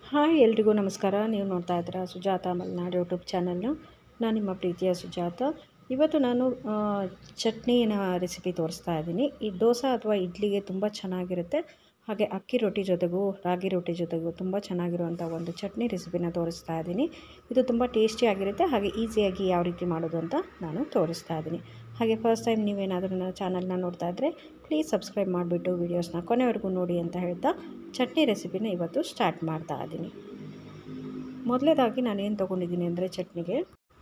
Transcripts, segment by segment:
hi ಎಲ್ರಿಗೂ ನಮಸ್ಕಾರ ನೀವು ನೋಡ್ತಾ ಇದ್ದೀರಾ ಸುಜಾತ ಮಲೆನಾಡು ಯೂಟ್ಯೂಬ್ ಚಾನಲ್ನ ನಾನು ನಿಮ್ಮ ಪ್ರೀತಿಯ ಸುಜಾತ ಇವತ್ತು ನಾನು ಆ, ಚಟ್ನಿನ ರೆಸಿಪಿ ತೋರಿಸ್ತಾ ಇದ್ದೀನಿ ಈ ದೋಸೆ ಅಥವಾ ಇಡ್ಲಿಗೆ ತುಂಬ ಚೆನ್ನಾಗಿರುತ್ತೆ ಹಾಗೆ ಅಕ್ಕಿ ರೊಟ್ಟಿ ಜೊತೆಗೂ ರಾಗಿ ರೊಟ್ಟಿ ಜೊತೆಗೂ ತುಂಬ ಚೆನ್ನಾಗಿರುವಂಥ ಒಂದು ಚಟ್ನಿ ರೆಸಿಪಿನ ತೋರಿಸ್ತಾ ಇದ್ದೀನಿ ಇದು ತುಂಬ ಟೇಸ್ಟಿಯಾಗಿರುತ್ತೆ ಹಾಗೆ ಈಸಿಯಾಗಿ ಯಾವ ರೀತಿ ಮಾಡೋದು ಅಂತ ನಾನು ತೋರಿಸ್ತಾ ಇದ್ದೀನಿ ಹಾಗೆ ಫಸ್ಟ್ ಟೈಮ್ ನೀವೇನಾದರೂ ನನ್ನ ಚಾನಲ್ನ ನೋಡ್ತಾ ಇದ್ದರೆ ಪ್ಲೀಸ್ ಸಬ್ಸ್ಕ್ರೈಬ್ ಮಾಡಿಬಿಟ್ಟು ವೀಡಿಯೋಸ್ನ ಕೊನೆವರೆಗೂ ನೋಡಿ ಅಂತ ಹೇಳ್ತಾ ಚಟ್ನಿ ರೆಸಿಪಿನ ಇವತ್ತು ಸ್ಟಾರ್ಟ್ ಮಾಡ್ತಾ ಇದ್ದೀನಿ ಮೊದಲೇದಾಗಿ ನಾನೇನು ತೊಗೊಂಡಿದ್ದೀನಿ ಅಂದರೆ ಚಟ್ನಿಗೆ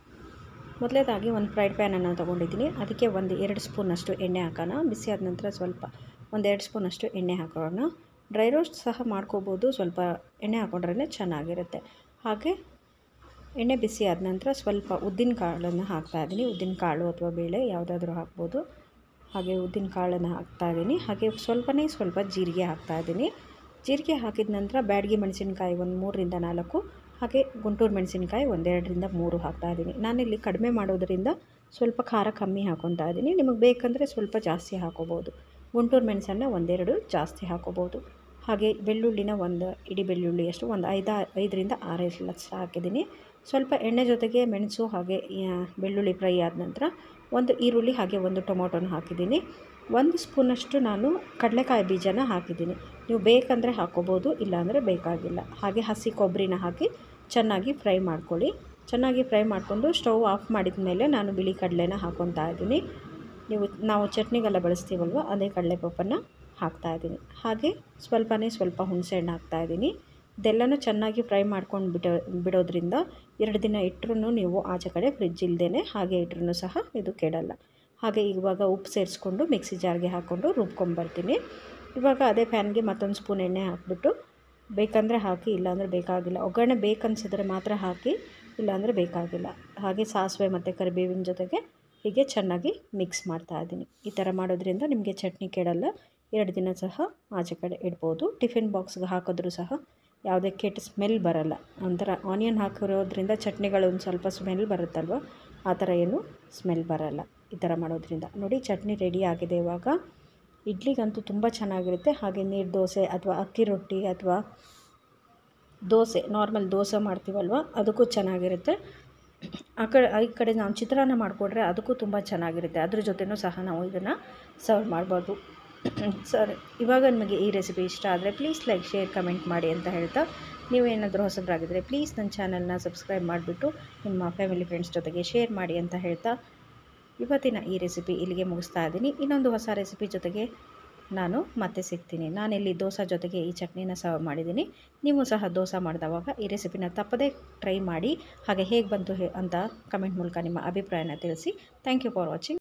ಮೊದಲೇದಾಗಿ ಒಂದು ಫ್ರೈಡ್ ಪ್ಯಾನನ್ನು ತೊಗೊಂಡಿದ್ದೀನಿ ಅದಕ್ಕೆ ಒಂದು ಎರಡು ಸ್ಪೂನಷ್ಟು ಎಣ್ಣೆ ಹಾಕೋಣ ಬಿಸಿ ಆದ ನಂತರ ಸ್ವಲ್ಪ ಒಂದು ಎರಡು ಸ್ಪೂನಷ್ಟು ಎಣ್ಣೆ ಹಾಕೋಣ ಡ್ರೈ ರೋಸ್ಟ್ ಸಹ ಮಾಡ್ಕೋಬೋದು ಸ್ವಲ್ಪ ಎಣ್ಣೆ ಹಾಕೊಂಡ್ರೆ ಚೆನ್ನಾಗಿರುತ್ತೆ ಹಾಗೆ ಎಣ್ಣೆ ಬಿಸಿ ಆದ ನಂತರ ಸ್ವಲ್ಪ ಉದ್ದಿನ ಕಾಳನ್ನು ಹಾಕ್ತಾಯಿದ್ದೀನಿ ಉದ್ದಿನ ಕಾಳು ಅಥವಾ ಬೇಳೆ ಯಾವುದಾದ್ರೂ ಹಾಕ್ಬೋದು ಹಾಗೆ ಉದ್ದಿನ ಕಾಳನ್ನು ಹಾಕ್ತಾಯಿದ್ದೀನಿ ಹಾಗೆ ಸ್ವಲ್ಪನೇ ಸ್ವಲ್ಪ ಜೀರಿಗೆ ಹಾಕ್ತಾಯಿದ್ದೀನಿ ಜೀರಿಗೆ ಹಾಕಿದ ನಂತರ ಬ್ಯಾಡಗಿ ಮೆಣಸಿನ್ಕಾಯಿ ಒಂದು ಮೂರರಿಂದ ನಾಲ್ಕು ಹಾಗೆ ಗುಂಟೂರು ಮೆಣಸಿನ್ಕಾಯಿ ಒಂದೆರಡರಿಂದ ಮೂರು ಹಾಕ್ತಾಯಿದ್ದೀನಿ ನಾನಿಲ್ಲಿ ಕಡಿಮೆ ಮಾಡೋದರಿಂದ ಸ್ವಲ್ಪ ಖಾರ ಕಮ್ಮಿ ಹಾಕೊತಾ ಇದ್ದೀನಿ ನಿಮಗೆ ಬೇಕಂದರೆ ಸ್ವಲ್ಪ ಜಾಸ್ತಿ ಹಾಕೋಬೋದು ಗುಂಟೂರು ಮೆಣಸನ್ನು ಒಂದೆರಡು ಜಾಸ್ತಿ ಹಾಕೋಬೋದು ಹಾಗೆ ಬೆಳ್ಳುಳ್ಳಿನ ಒಂದು ಇಡೀ ಬೆಳ್ಳುಳ್ಳಿಯಷ್ಟು ಒಂದು ಐದು ಐದರಿಂದ ಆರು ಲಕ್ಷ ಹಾಕಿದ್ದೀನಿ ಸ್ವಲ್ಪ ಎಣ್ಣೆ ಜೊತೆಗೆ ಮೆಣಸು ಹಾಗೆ ಆ, ಬೆಳ್ಳುಳ್ಳಿ ಫ್ರೈ ಆದ ನಂತರ ಒಂದು ಈರುಳ್ಳಿ ಹಾಗೆ ಒಂದು ಟೊಮೊಟೊನ ಹಾಕಿದ್ದೀನಿ ಒಂದು ಸ್ಪೂನಷ್ಟು ನಾನು ಕಡಲೆಕಾಯಿ ಬೀಜನ ಹಾಕಿದ್ದೀನಿ ನೀವು ಬೇಕಂದರೆ ಹಾಕೋಬೋದು ಇಲ್ಲಾಂದರೆ ಬೇಕಾಗಿಲ್ಲ ಹಾಗೆ ಹಸಿ ಕೊಬ್ಬರಿನ ಹಾಕಿ ಚೆನ್ನಾಗಿ ಫ್ರೈ ಮಾಡ್ಕೊಳ್ಳಿ ಚೆನ್ನಾಗಿ ಫ್ರೈ ಮಾಡಿಕೊಂಡು ಸ್ಟವ್ ಆಫ್ ಮಾಡಿದ ಮೇಲೆ ನಾನು ಬಿಳಿ ಕಡಲೆನ ಹಾಕ್ಕೊತಾ ಇದ್ದೀನಿ ನೀವು ನಾವು ಚಟ್ನಿಗೆಲ್ಲ ಬಳಸ್ತೀವಲ್ವ ಅದೇ ಕಡಲೆಪಪ್ಪನ್ನು ಹಾಕ್ತಾಯಿದ್ದೀನಿ ಹಾಗೆ ಸ್ವಲ್ಪನೇ ಸ್ವಲ್ಪ ಹುಣಸೆಹಣ್ಣು ಹಾಕ್ತಾಯಿದ್ದೀನಿ ಇದೆಲ್ಲನೂ ಚೆನ್ನಾಗಿ ಫ್ರೈ ಮಾಡ್ಕೊಂಡು ಬಿಡೋ ಬಿಡೋದ್ರಿಂದ ಎರಡು ದಿನ ಇಟ್ಟರೂ ನೀವು ಆಚೆ ಕಡೆ ಫ್ರಿಜ್ ಇಲ್ಲದೇ ಹಾಗೆ ಇಟ್ಟರೂ ಸಹ ಇದು ಕೆಡಲ್ಲ ಹಾಗೆ ಇವಾಗ ಉಪ್ಪು ಸೇರಿಸ್ಕೊಂಡು ಮಿಕ್ಸಿ ಜಾರ್ಗೆ ಹಾಕ್ಕೊಂಡು ರುಬ್ಕೊಂಬರ್ತೀನಿ ಇವಾಗ ಅದೇ ಪ್ಯಾನ್ಗೆ ಮತ್ತೊಂದು ಸ್ಪೂನ್ ಎಣ್ಣೆ ಹಾಕ್ಬಿಟ್ಟು ಬೇಕಂದರೆ ಹಾಕಿ ಇಲ್ಲಾಂದರೆ ಬೇಕಾಗಿಲ್ಲ ಒಗ್ಗರಣೆ ಬೇಕನ್ಸಿದ್ರೆ ಮಾತ್ರ ಹಾಕಿ ಇಲ್ಲಾಂದರೆ ಬೇಕಾಗಿಲ್ಲ ಹಾಗೆ ಸಾಸಿವೆ ಮತ್ತು ಕರಿಬೇವಿನ ಜೊತೆಗೆ ಹೀಗೆ ಚೆನ್ನಾಗಿ ಮಿಕ್ಸ್ ಮಾಡ್ತಾ ಇದ್ದೀನಿ ಈ ಥರ ಮಾಡೋದ್ರಿಂದ ನಿಮಗೆ ಚಟ್ನಿ ಕೆಡಲ್ಲ ಎರಡು ದಿನ ಸಹ ಆಚೆ ಕಡೆ ಇಡ್ಬೋದು ಟಿಫಿನ್ ಬಾಕ್ಸ್ಗೆ ಹಾಕಿದ್ರೂ ಸಹ ಯಾವುದೇ ಕೆಟ್ಟ ಸ್ಮೆಲ್ ಬರಲ್ಲ ಒಂಥರ ಆನಿಯನ್ ಹಾಕಿರೋದ್ರಿಂದ ಚಟ್ನಿಗಳು ಒಂದು ಸ್ವಲ್ಪ ಸ್ಮೆಲ್ ಬರುತ್ತಲ್ವ ಆ ಥರ ಏನು ಸ್ಮೆಲ್ ಬರಲ್ಲ ಈ ಥರ ಮಾಡೋದ್ರಿಂದ ನೋಡಿ ಚಟ್ನಿ ರೆಡಿ ಆಗಿದೆ ಇವಾಗ ಇಡ್ಲಿಗಂತೂ ತುಂಬ ಚೆನ್ನಾಗಿರುತ್ತೆ ಹಾಗೆ ನೀರು ದೋಸೆ ಅಥವಾ ಅಕ್ಕಿ ರೊಟ್ಟಿ ಅಥವಾ ದೋಸೆ ನಾರ್ಮಲ್ ದೋಸೆ ಮಾಡ್ತೀವಲ್ವ ಅದಕ್ಕೂ ಚೆನ್ನಾಗಿರುತ್ತೆ ಆ ಕಡೆ ಈ ಕಡೆ ನಾವು ಚಿತ್ರಾನ್ನ ಮಾಡಿಕೊಡ್ರೆ ಅದಕ್ಕೂ ತುಂಬ ಚೆನ್ನಾಗಿರುತ್ತೆ ಅದ್ರ ಜೊತೆನೂ ಸಹ ನಾವು ಇದನ್ನು ಸರ್ವ್ ಮಾಡ್ಬೋದು ಸರ್ ಇವಾಗ ನಿಮಗೆ ಈ ರೆಸಿಪಿ ಇಷ್ಟ ಆದರೆ ಪ್ಲೀಸ್ ಲೈಕ್ ಶೇರ್ ಕಮೆಂಟ್ ಮಾಡಿ ಅಂತ ಹೇಳ್ತಾ ನೀವೇನಾದರೂ ಹೊಸಬರಾಗಿದ್ದರೆ ಪ್ಲೀಸ್ ನನ್ನ ಚಾನಲ್ನ ಸಬ್ಸ್ಕ್ರೈಬ್ ಮಾಡಿಬಿಟ್ಟು ನಿಮ್ಮ ಫ್ಯಾಮಿಲಿ ಫ್ರೆಂಡ್ಸ್ ಜೊತೆಗೆ ಶೇರ್ ಮಾಡಿ ಅಂತ ಹೇಳ್ತಾ ಇವತ್ತಿನ ಈ ರೆಸಿಪಿ ಇಲ್ಲಿಗೆ ಮುಗಿಸ್ತಾ ಇದ್ದೀನಿ ಇನ್ನೊಂದು ಹೊಸ ರೆಸಿಪಿ ಜೊತೆಗೆ ನಾನು ಮತ್ತೆ ಸಿಗ್ತೀನಿ ನಾನಿಲ್ಲಿ ದೋಸೆ ಜೊತೆಗೆ ಈ ಚಟ್ನಿನ ಸರ್ವ್ ಮಾಡಿದ್ದೀನಿ ನೀವು ಸಹ ದೋಸೆ ಮಾಡಿದವಾಗ ಈ ರೆಸಿಪಿನ ತಪ್ಪದೇ ಟ್ರೈ ಮಾಡಿ ಹಾಗೆ ಹೇಗೆ ಬಂತು ಹೇ- ಅಂತ ಕಮೆಂಟ್ ಮೂಲಕ ನಿಮ್ಮ ಅಭಿಪ್ರಾಯನ ತಿಳಿಸಿ ಥ್ಯಾಂಕ್ ಯು ಫಾರ್ ವಾಚಿಂಗ್